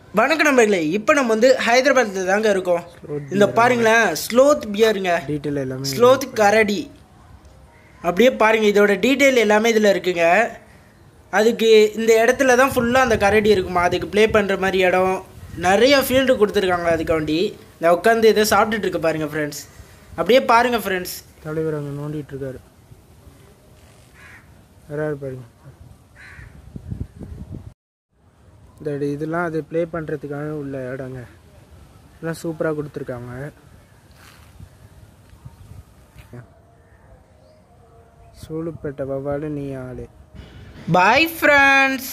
வணக்கம் நண்பர்களே இப்போ நம்ம வந்து ஹைதராபாத்தில் தாங்க இருக்கோம் இந்த பாருங்களேன் ஸ்லோத் பியருங்க டீட்டெயில் எல்லாமே ஸ்லோத் கரடி அப்படியே பாருங்க இதோட டீட்டெயில் எல்லாமே இதில் இருக்குங்க அதுக்கு இந்த இடத்துல தான் ஃபுல்லாக அந்த கரடி இருக்குமா அதுக்கு ப்ளே பண்ணுற மாதிரி இடம் நிறைய ஃபீல்டு கொடுத்துருக்காங்க அதுக்காண்டி இந்த உட்காந்து இதை சாப்பிட்டுட்டு இருக்கு பாருங்க ஃப்ரெண்ட்ஸ் அப்படியே பாருங்க ஃப்ரெண்ட்ஸ் தலைவர் அங்கே நோண்டிட்டு இருக்காரு வராரு பாருங்க இந்த இட- இதெல்லாம் அது ப்ளே பண்ணுறதுக்காக உள்ள இடங்க இதெல்லாம் சூப்பராக கொடுத்துருக்காங்க சூளுப்பேட்டை வவ்வாலு நீ ஆளு பாய் ஃப்ரெண்ட்ஸ்